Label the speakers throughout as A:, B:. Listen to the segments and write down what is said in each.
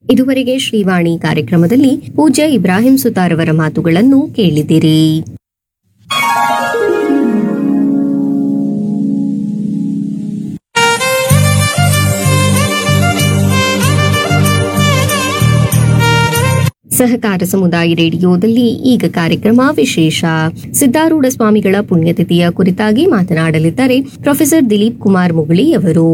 A: ಇದುವರೆಗೆ ಶ್ರೀವಾಣಿ ಕಾರ್ಯಕ್ರಮದಲ್ಲಿ ಪೂಜ್ಯ ಇಬ್ರಾಹಿಂ ಸುತಾರ್ ಅವರ ಮಾತುಗಳನ್ನು ಕೇಳಿದಿರಿ ಸಹಕಾರ ಸಮುದಾಯ ರೇಡಿಯೋದಲ್ಲಿ ಈಗ ಕಾರ್ಯಕ್ರಮ ವಿಶೇಷ ಸಿದ್ದಾರೂಢ ಸ್ವಾಮಿಗಳ ಪುಣ್ಯತಿಥಿಯ ಕುರಿತಾಗಿ ಮಾತನಾಡಲಿದ್ದಾರೆ ಪ್ರೊಫೆಸರ್ ದಿಲೀಪ್ ಕುಮಾರ್ ಮುಗಳಿ ಅವರು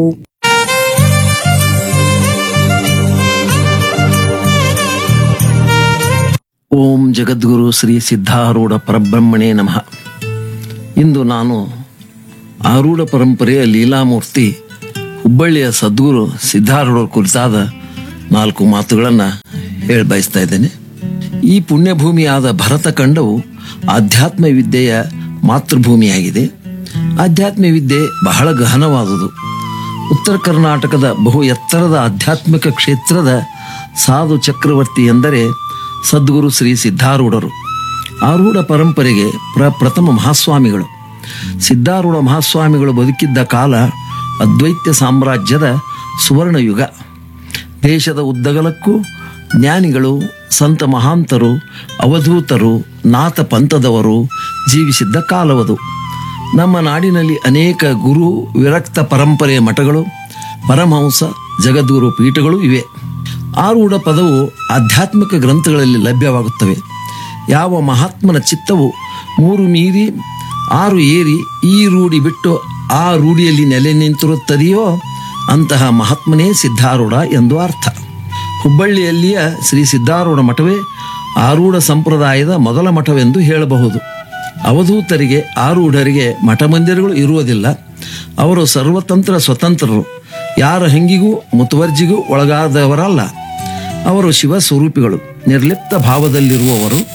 B: ಓಂ ಜಗದ್ಗುರು ಶ್ರೀ ಸಿದ್ಧಾರೂಢ ಪರಬ್ರಹ್ಮಣೇ ನಮಃ ಇಂದು ನಾನು ಆರೂಢ ಪರಂಪರೆಯ ಲೀಲಾಮೂರ್ತಿ ಹುಬ್ಬಳ್ಳಿಯ ಸದ್ಗುರು ಸಿದ್ಧಾರೂಢರ ಕುರಿತಾದ ನಾಲ್ಕು ಮಾತುಗಳನ್ನು ಹೇಳಿ ಬಯಸ್ತಾ ಇದ್ದೇನೆ ಈ ಪುಣ್ಯಭೂಮಿಯಾದ ಭರತ ಖಂಡವು ಆಧ್ಯಾತ್ಮ ವಿದ್ಯೆಯ ಮಾತೃಭೂಮಿಯಾಗಿದೆ ಆಧ್ಯಾತ್ಮ ವಿದ್ಯೆ ಬಹಳ ಗಹನವಾದುದು ಉತ್ತರ ಕರ್ನಾಟಕದ ಬಹು ಎತ್ತರದ ಆಧ್ಯಾತ್ಮಿಕ ಕ್ಷೇತ್ರದ ಸಾಧು ಚಕ್ರವರ್ತಿ ಎಂದರೆ ಸದ್ಗುರು ಶ್ರೀ ಸಿದ್ಧಾರೂಢರು ಆರೂಢ ಪರಂಪರೆಗೆ ಪ್ರ ಪ್ರಥಮ ಮಹಾಸ್ವಾಮಿಗಳು ಸಿದ್ಧಾರೂಢ ಮಹಾಸ್ವಾಮಿಗಳು ಬದುಕಿದ್ದ ಕಾಲ ಅದ್ವೈತ್ಯ ಸಾಮ್ರಾಜ್ಯದ ಸುವರ್ಣ ಯುಗ ದೇಶದ ಉದ್ದಗಲಕ್ಕೂ ಜ್ಞಾನಿಗಳು ಸಂತ ಮಹಾಂತರು ಅವಧೂತರು ನಾಥ ಪಂಥದವರು ಜೀವಿಸಿದ್ದ ಕಾಲವದು ನಮ್ಮ ನಾಡಿನಲ್ಲಿ ಅನೇಕ ಗುರು ವಿರಕ್ತ ಪರಂಪರೆಯ ಮಠಗಳು ಪರಮಹಂಸ ಜಗದ್ಗುರು ಪೀಠಗಳು ಇವೆ ಆರೂಢ ಪದವು ಆಧ್ಯಾತ್ಮಿಕ ಗ್ರಂಥಗಳಲ್ಲಿ ಲಭ್ಯವಾಗುತ್ತವೆ ಯಾವ ಮಹಾತ್ಮನ ಚಿತ್ತವು ಮೂರು ಮೀರಿ ಆರು ಏರಿ ಈ ರೂಢಿ ಬಿಟ್ಟು ಆ ರೂಢಿಯಲ್ಲಿ ನೆಲೆ ನಿಂತಿರುತ್ತದೆಯೋ ಅಂತಹ ಮಹಾತ್ಮನೇ ಸಿದ್ಧಾರೂಢ ಎಂದು ಅರ್ಥ ಹುಬ್ಬಳ್ಳಿಯಲ್ಲಿಯ ಶ್ರೀ ಸಿದ್ಧಾರೂಢ ಮಠವೇ ಆರೂಢ ಸಂಪ್ರದಾಯದ ಮೊದಲ ಮಠವೆಂದು ಹೇಳಬಹುದು ಅವಧೂತರಿಗೆ ಆರೂಢರಿಗೆ ಮಠ ಮಂದಿರಗಳು ಇರುವುದಿಲ್ಲ ಅವರು ಸರ್ವತಂತ್ರ ಸ್ವತಂತ್ರರು ಯಾರ ಹಂಗಿಗೂ ಮುತುವರ್ಜಿಗೂ ಒಳಗಾದವರಲ್ಲ ಅವರು ಶಿವ ಸ್ವರೂಪಿಗಳು ನಿರ್ಲಿಪ್ತ ಭಾವದಲ್ಲಿರುವವರು